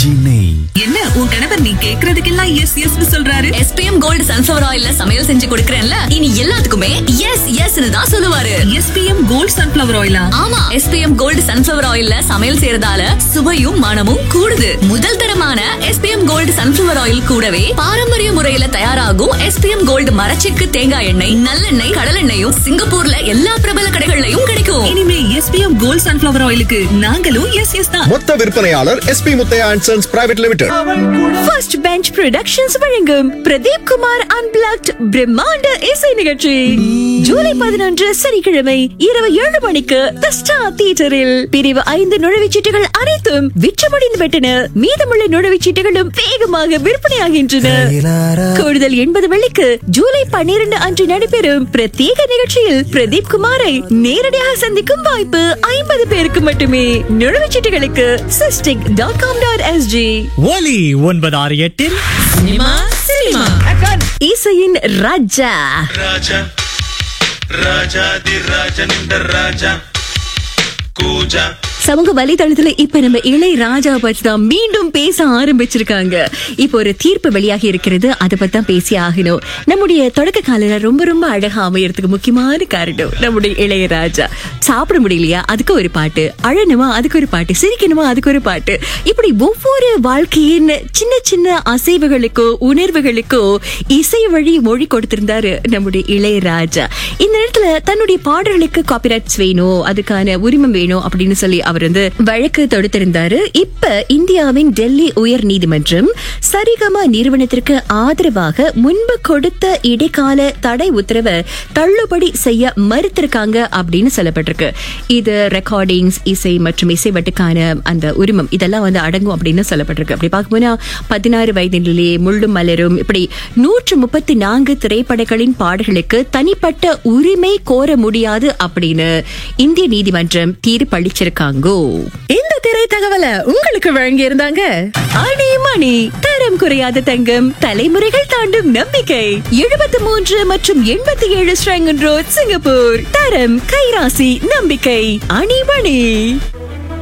RKG நெய் என்ன உன் கணவர் நீ கேக்குறதுக்கெல்லாம் எஸ் எஸ் சொல்றாரு எஸ்பிஎம் கோல்டு சன்ஃபிளவர் ஆயில்ல சமையல் செஞ்சு கொடுக்கறேன்ல இனி எல்லாத்துக்குமே எஸ் எஸ் தான் சொல்லுவாரு எஸ்பிஎம் கோல்ட் சன்ஃபிளவர் ஆயிலா ஆமா எஸ்பிஎம் கோல்டு சன்ஃபிளவர் ஆயில்ல சமையல் செய்யறதால சுவையும் மனமும் கூடுது முதல் தரமான எஸ்பிஎம் கோல்டு சன்ஃபிளவர் ஆயில் கூடவே பாரம்பரிய முறையில தயாராகும் எஸ்பிஎம் கோல்டு மரச்செக்கு தேங்காய் எண்ணெய் நல்லெண்ணெய் கடலெண்ணெயும் சிங்கப்பூர்ல எல்லா பிரபல கடைகள்லயும் கிடைக்கும் இனிமே எஸ்பிஎம் கோல்ட் சன்ஃபிளவர் ஆயிலுக்கு நாங்களும் எஸ் எஸ் தான் மொத்த விற்பனையாளர் SP Muthiah and sons private limited first bench productions வழங்கும் பிரதீப் குமார் அன்பிளாக்ட் பிரம்மாண்ட இசை நிகழ்ச்சி ஜூலை பதினொன்று சனிக்கிழமை இரவு ஏழு மணிக்கு தி ஸ்டார் தியேட்டரில் பிரிவு ஐந்து நுழைவுச்சீட்டுகள் அனைத்தும் விற்றமடைந்து விட்டன மீதமுள்ள நுழைவுச்சீட்டுகளும் வேகமாக விற்பனையாகின்றன கூடுதல் எண்பது வெள்ளிக்கு ஜூலை பன்னிரண்டு அன்று நடைபெறும் பிரத்யேக நிகழ்ச்சியில் பிரதீப் குமாரை நேரடியாக சந்திக்கும் வாய்ப்பு ஐம்பது பேருக்கு மட்டுமே நுழைவுச்சீட்டுகளுக்கு SISTIC dot com dot SG ஒலி ஒன்பது ஆறு எட்டில் இசையின் ராஜா ராஜா ராஜாதி ராஜனிந்த ராஜா கூஜா சமூக வலைதளத்துல இப்ப நம்ம இளை ராஜா பத்தி தான் மீண்டும் பேச ஆரம்பிச்சிருக்காங்க இப்போ ஒரு தீர்ப்பு வெளியாகி இருக்கிறது அதை பத்தி தான் பேசி ஆகணும் நம்முடைய தொடக்க காலில ரொம்ப ரொம்ப அழகா அமையறதுக்கு முக்கியமான காரணம் நம்முடைய இளையராஜா சாப்பிட முடியலையா அதுக்கு ஒரு பாட்டு அழணுமா அதுக்கு ஒரு பாட்டு சிரிக்கணுமா அதுக்கு ஒரு பாட்டு இப்படி ஒவ்வொரு வாழ்க்கையின் சின்ன சின்ன அசைவுகளுக்கோ உணர்வுகளுக்கோ இசை வழி மொழி கொடுத்திருந்தாரு நம்முடைய இளையராஜா இந்த நேரத்துல தன்னுடைய பாடல்களுக்கு காப்பிரைட்ஸ் வேணும் அதுக்கான உரிமம் வேணும் அப்படின்னு சொல்லி அவர் வந்து வழக்கு தொடுத்திருந்தாரு இப்ப இந்தியாவின் டெல்லி உயர் நீதிமன்றம் சரிகமா நிறுவனத்திற்கு ஆதரவாக முன்பு கொடுத்த இடைக்கால தடை உத்தரவை தள்ளுபடி செய்ய மறுத்திருக்காங்க அப்படின்னு சொல்லப்பட்டிருக்கு இது ரெக்கார்டிங்ஸ் இசை மற்றும் இசைவட்டுக்கான அந்த உரிமம் இதெல்லாம் வந்து அடங்கும் அப்படின்னு சொல்லப்பட்டிருக்கு அப்படி பார்க்கும்போது பதினாறு வயதிலேயே முள்ளும் மலரும் இப்படி நூற்று முப்பத்தி நான்கு திரைப்படங்களின் பாடல்களுக்கு தனிப்பட்ட உரிமை கோர முடியாது அப்படின்னு இந்திய நீதிமன்றம் தீர்ப்பளிச்சிருக்காங்க இந்த திரை தகவலை உங்களுக்கு வழங்கி இருந்தாங்க அணி மணி தரம் குறையாத தங்கம் தலைமுறைகள் தாண்டும் நம்பிக்கை எழுபத்தி மூன்று மற்றும் எண்பத்தி ஏழு ஸ்ரங்கன் ரோட் சிங்கப்பூர் தரம் கைராசி நம்பிக்கை அணி மணி